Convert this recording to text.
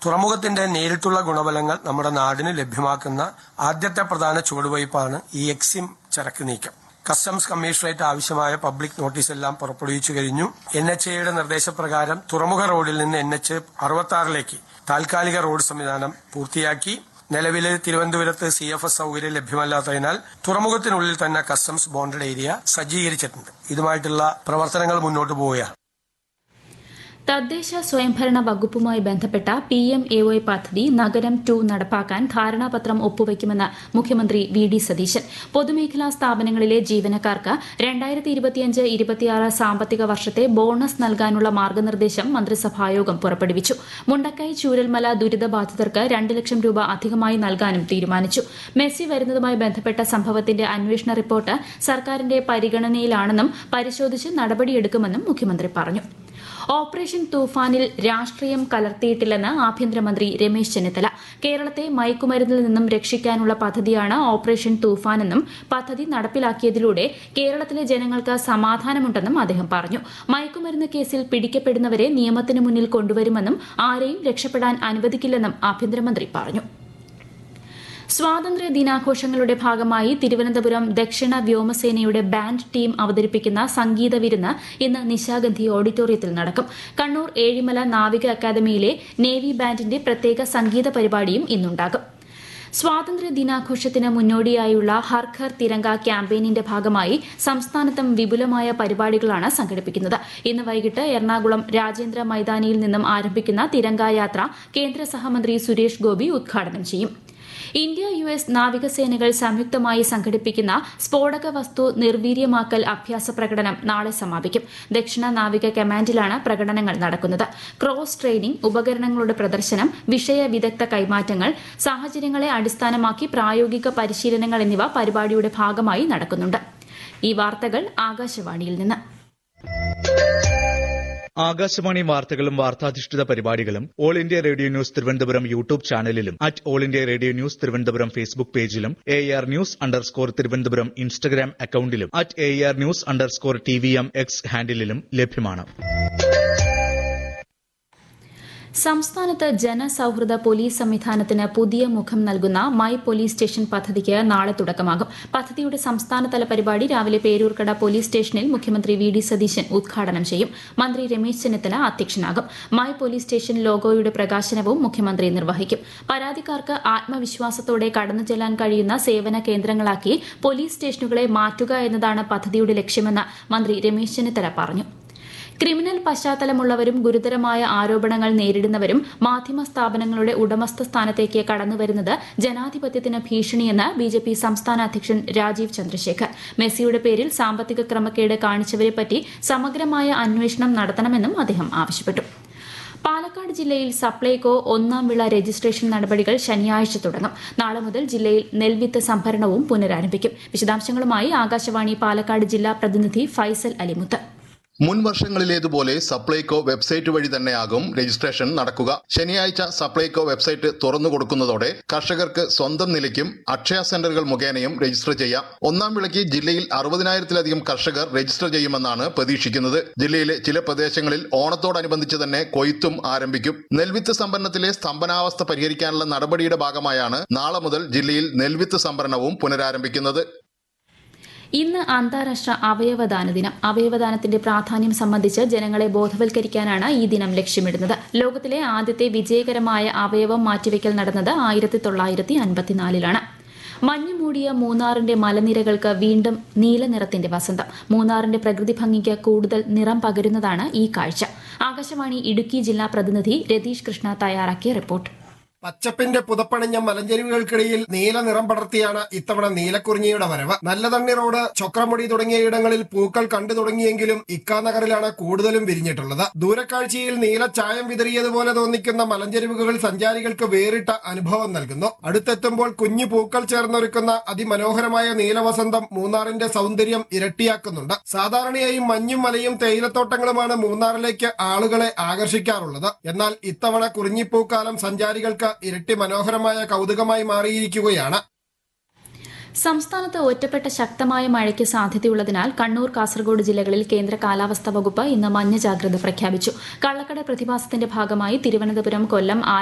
തുറമുഖത്തിന്റെ നേരിട്ടുള്ള ഗുണഫലങ്ങൾ നമ്മുടെ നാടിന് ലഭ്യമാക്കുന്ന ആദ്യത്തെ പ്രധാന ചുവടുവയ്പ്പാണ് ഈ എക്സിം ചരക്ക് നീക്കം കസ്റ്റംസ് കമ്മീഷണറേറ്റ് ആവശ്യമായ പബ്ലിക് നോട്ടീസ് എല്ലാം പുറപ്പെടുവിച്ചു കഴിഞ്ഞു എൻ എച്ച് എയുടെ നിർദ്ദേശപ്രകാരം തുറമുഖ റോഡിൽ നിന്ന് എൻ എച്ച് അറുപത്തി ആറിലേക്ക് താൽക്കാലിക റോഡ് സംവിധാനം പൂർത്തിയാക്കി നിലവിൽ തിരുവനന്തപുരത്ത് സി എഫ് എസ് സൗകര്യം ലഭ്യമല്ലാത്തതിനാൽ തുറമുഖത്തിനുള്ളിൽ തന്നെ കസ്റ്റംസ് ബോണ്ടഡ് ഏരിയ സജ്ജീകരിച്ചിട്ടുണ്ട് ഇതുമായിട്ടുള്ള പ്രവർത്തനങ്ങൾ മുന്നോട്ട് പോവുകയാണ് തദ്ദേശ സ്വയംഭരണ വകുപ്പുമായി ബന്ധപ്പെട്ട പി എം എ വൈ പദ്ധതി നഗരം ടു നടപ്പാക്കാൻ ധാരണാപത്രം ഒപ്പുവയ്ക്കുമെന്ന് മുഖ്യമന്ത്രി വി ഡി സതീശൻ പൊതുമേഖലാ സ്ഥാപനങ്ങളിലെ ജീവനക്കാർക്ക് രണ്ടായിരത്തി ഇരുപത്തിയഞ്ച് ഇരുപത്തിയാറ് സാമ്പത്തിക വർഷത്തെ ബോണസ് നൽകാനുള്ള മാർഗനിർദ്ദേശം മന്ത്രിസഭായോഗം പുറപ്പെടുവിച്ചു മുണ്ടക്കൈ ചൂരൽമല ദുരിതബാധിതർക്ക് രണ്ട് ലക്ഷം രൂപ അധികമായി നൽകാനും തീരുമാനിച്ചു മെസ്സി വരുന്നതുമായി ബന്ധപ്പെട്ട സംഭവത്തിന്റെ അന്വേഷണ റിപ്പോർട്ട് സർക്കാരിന്റെ പരിഗണനയിലാണെന്നും പരിശോധിച്ച് നടപടിയെടുക്കുമെന്നും മുഖ്യമന്ത്രി പറഞ്ഞു ഓപ്പറേഷൻ തൂഫാനിൽ രാഷ്ട്രീയം കലർത്തിയിട്ടില്ലെന്ന് ആഭ്യന്തരമന്ത്രി രമേശ് ചെന്നിത്തല കേരളത്തെ മയക്കുമരുന്നിൽ നിന്നും രക്ഷിക്കാനുള്ള പദ്ധതിയാണ് ഓപ്പറേഷൻ തൂഫാനെന്നും പദ്ധതി നടപ്പിലാക്കിയതിലൂടെ കേരളത്തിലെ ജനങ്ങൾക്ക് സമാധാനമുണ്ടെന്നും അദ്ദേഹം പറഞ്ഞു മയക്കുമരുന്ന് കേസിൽ പിടിക്കപ്പെടുന്നവരെ നിയമത്തിന് മുന്നിൽ കൊണ്ടുവരുമെന്നും ആരെയും രക്ഷപ്പെടാൻ അനുവദിക്കില്ലെന്നും ആഭ്യന്തരമന്ത്രി പറഞ്ഞു സ്വാതന്ത്ര്യ ദിനാഘോഷങ്ങളുടെ ഭാഗമായി തിരുവനന്തപുരം ദക്ഷിണ വ്യോമസേനയുടെ ബാൻഡ് ടീം അവതരിപ്പിക്കുന്ന സംഗീത വിരുന്ന് ഇന്ന് നിശാഗന്ധി ഓഡിറ്റോറിയത്തിൽ നടക്കും കണ്ണൂർ ഏഴിമല നാവിക അക്കാദമിയിലെ നേവി ബാൻഡിന്റെ പ്രത്യേക സംഗീത പരിപാടിയും ഇന്നുണ്ടാകും സ്വാതന്ത്ര്യ ദിനാഘോഷത്തിന് മുന്നോടിയായുള്ള ഹർ ഘർ തിരങ്ക ക്യാമ്പയിനിന്റെ ഭാഗമായി സംസ്ഥാനത്തും വിപുലമായ പരിപാടികളാണ് സംഘടിപ്പിക്കുന്നത് ഇന്ന് വൈകിട്ട് എറണാകുളം രാജേന്ദ്ര മൈതാനിയിൽ നിന്നും ആരംഭിക്കുന്ന തിരങ്കായാത്ര കേന്ദ്ര സഹമന്ത്രി സുരേഷ് ഗോപി ഉദ്ഘാടനം ചെയ്യും ഇന്ത്യ യു എസ് നാവികസേനകൾ സംയുക്തമായി സംഘടിപ്പിക്കുന്ന സ്ഫോടക വസ്തു നിർവീര്യമാക്കൽ അഭ്യാസ പ്രകടനം നാളെ സമാപിക്കും ദക്ഷിണ നാവിക കമാൻഡിലാണ് പ്രകടനങ്ങൾ നടക്കുന്നത് ക്രോസ് ട്രെയിനിംഗ് ഉപകരണങ്ങളുടെ പ്രദർശനം വിഷയ വിദഗ്ധ കൈമാറ്റങ്ങൾ സാഹചര്യങ്ങളെ അടിസ്ഥാനമാക്കി പ്രായോഗിക പരിശീലനങ്ങൾ എന്നിവ പരിപാടിയുടെ ഭാഗമായി നടക്കുന്നുണ്ട് ഈ വാർത്തകൾ ആകാശവാണിയിൽ നിന്ന് ആകാശവാണി വാർത്തകളും വാർത്താധിഷ്ഠിത പരിപാടികളും All India Radio news Thiruvananthapuram YouTube ചാനലിലും at All India Radio news Thiruvananthapuram Facebook പേജിലും A R news underscore Thiruvananthapuram Instagram അക്കൌണ്ടിലും at A R news underscore T V M X ഹാൻഡിലും ലഭ്യമാണ് സംസ്ഥാനത്ത് ജനസൌഹൃദ പോലീസ് സംവിധാനത്തിന് പുതിയ മുഖം നൽകുന്ന മൈ പോലീസ് സ്റ്റേഷൻ പദ്ധതിക്ക് നാളെ തുടക്കമാകും പദ്ധതിയുടെ സംസ്ഥാനതല പരിപാടി രാവിലെ പേരൂർക്കട പോലീസ് സ്റ്റേഷനിൽ മുഖ്യമന്ത്രി വി ഡി സതീശൻ ഉദ്ഘാടനം ചെയ്യും മന്ത്രി രമേശ് ചെന്നിത്തല അധ്യക്ഷനാകും മൈ പോലീസ് സ്റ്റേഷൻ ലോഗോയുടെ പ്രകാശനവും മുഖ്യമന്ത്രി നിർവഹിക്കും പരാതിക്കാർക്ക് ആത്മവിശ്വാസത്തോടെ കടന്നു ചെല്ലാൻ കഴിയുന്ന സേവന കേന്ദ്രങ്ങളാക്കി പോലീസ് സ്റ്റേഷനുകളെ മാറ്റുക എന്നതാണ് പദ്ധതിയുടെ ലക്ഷ്യമെന്ന് മന്ത്രി രമേശ് ചെന്നിത്തല പറഞ്ഞു ക്രിമിനൽ പശ്ചാത്തലമുള്ളവരും ഗുരുതരമായ ആരോപണങ്ങൾ നേരിടുന്നവരും മാധ്യമ സ്ഥാപനങ്ങളുടെ ഉടമസ്ഥ സ്ഥാനത്തേക്ക് കടന്നുവരുന്നത് ജനാധിപത്യത്തിന് ഭീഷണിയെന്ന് ബി ജെ പി സംസ്ഥാന അധ്യക്ഷൻ രാജീവ് ചന്ദ്രശേഖർ മെസ്സിയുടെ പേരിൽ സാമ്പത്തിക ക്രമക്കേട് കാണിച്ചവരെപ്പറ്റി സമഗ്രമായ അന്വേഷണം നടത്തണമെന്നും അദ്ദേഹം ആവശ്യപ്പെട്ടു പാലക്കാട് ജില്ലയിൽ സപ്ലൈകോ ഒന്നാം വിള രജിസ്ട്രേഷൻ നടപടികൾ ശനിയാഴ്ച തുടങ്ങും നാളെ മുതൽ ജില്ലയിൽ നെൽവിത്ത് സംഭരണവും പുനരാരംഭിക്കും വിശദാംശങ്ങളുമായി ആകാശവാണി പാലക്കാട് ജില്ലാ പ്രതിനിധി ഫൈസൽ അലിമുത്ത് മുൻ വർഷങ്ങളിലേതുപോലെ സപ്ലൈകോ വെബ്സൈറ്റ് വഴി തന്നെയാകും രജിസ്ട്രേഷൻ നടക്കുക ശനിയാഴ്ച സപ്ലൈകോ വെബ്സൈറ്റ് തുറന്നു കൊടുക്കുന്നതോടെ കർഷകർക്ക് സ്വന്തം നിലയ്ക്കും അക്ഷയ സെന്ററുകൾ മുഖേനയും രജിസ്റ്റർ ചെയ്യാം ഒന്നാം വിളയ്ക്ക് ജില്ലയിൽ അറുപതിനായിരത്തിലധികം കർഷകർ രജിസ്റ്റർ ചെയ്യുമെന്നാണ് പ്രതീക്ഷിക്കുന്നത് ജില്ലയിലെ ചില പ്രദേശങ്ങളിൽ ഓണത്തോടനുബന്ധിച്ച് തന്നെ കൊയ്ത്തും ആരംഭിക്കും നെൽവിത്ത് സംഭരണത്തിലെ സ്തംഭനാവസ്ഥ പരിഹരിക്കാനുള്ള നടപടിയുടെ ഭാഗമായാണ് നാളെ മുതൽ ജില്ലയിൽ നെൽവിത്ത് സംഭരണവും പുനരാരംഭിക്കുന്നത് ഇന്ന് അന്താരാഷ്ട്ര അവയവദാന ദിനം അവയവദാനത്തിന്റെ പ്രാധാന്യം സംബന്ധിച്ച് ജനങ്ങളെ ബോധവൽക്കരിക്കാനാണ് ഈ ദിനം ലക്ഷ്യമിടുന്നത് ലോകത്തിലെ ആദ്യത്തെ വിജയകരമായ അവയവം മാറ്റിവെക്കൽ നടന്നത് ആയിരത്തി തൊള്ളായിരത്തി അൻപത്തിനാലിലാണ് മഞ്ഞുമൂടിയ മൂന്നാറിന്റെ മലനിരകൾക്ക് വീണ്ടും നീല നിറത്തിന്റെ വസന്തം മൂന്നാറിന്റെ പ്രകൃതി ഭംഗിക്ക് കൂടുതൽ നിറം പകരുന്നതാണ് ഈ കാഴ്ച ആകാശവാണി ഇടുക്കി ജില്ലാ പ്രതിനിധി രതീഷ് കൃഷ്ണ തയ്യാറാക്കിയ റിപ്പോർട്ട് പച്ചപ്പിന്റെ പുതപ്പണിഞ്ഞ മലഞ്ചെരിവുകൾക്കിടയിൽ നീല നിറം പടർത്തിയാണ് ഇത്തവണ നീലക്കുറിഞ്ഞിയുടെ വരവ് നല്ലതണ്ണി റോഡ് ചൊക്രമുടി തുടങ്ങിയ ഇടങ്ങളിൽ പൂക്കൾ കണ്ടു തുടങ്ങിയെങ്കിലും ഇക്കാനഗറിലാണ് കൂടുതലും വിരിഞ്ഞിട്ടുള്ളത് ദൂരക്കാഴ്ചയിൽ നീല ചായം വിതറിയതുപോലെ തോന്നിക്കുന്ന മലഞ്ചെരിവുകൾ സഞ്ചാരികൾക്ക് വേറിട്ട അനുഭവം നൽകുന്നു അടുത്തെത്തുമ്പോൾ കുഞ്ഞു പൂക്കൾ ചേർന്നൊരുക്കുന്ന അതിമനോഹരമായ നീലവസന്തം മൂന്നാറിന്റെ സൗന്ദര്യം ഇരട്ടിയാക്കുന്നുണ്ട് സാധാരണയായി മഞ്ഞും മലയും തേയിലത്തോട്ടങ്ങളുമാണ് മൂന്നാറിലേക്ക് ആളുകളെ ആകർഷിക്കാറുള്ളത് എന്നാൽ ഇത്തവണ കുറിഞ്ഞിപ്പൂക്കാലം സഞ്ചാരികൾക്ക് ഇരട്ടി മനോഹരമായ കൗതുകമായി മാറിയിരിക്കുകയാണ് സംസ്ഥാനത്ത് ഒറ്റപ്പെട്ട ശക്തമായ മഴയ്ക്ക് സാധ്യതയുള്ളതിനാൽ കണ്ണൂർ കാസർഗോഡ് ജില്ലകളിൽ കേന്ദ്ര കാലാവസ്ഥാ വകുപ്പ് ഇന്ന് മഞ്ഞ ജാഗ്രത പ്രഖ്യാപിച്ചു കള്ളക്കട പ്രതിഭാസത്തിന്റെ ഭാഗമായി തിരുവനന്തപുരം കൊല്ലം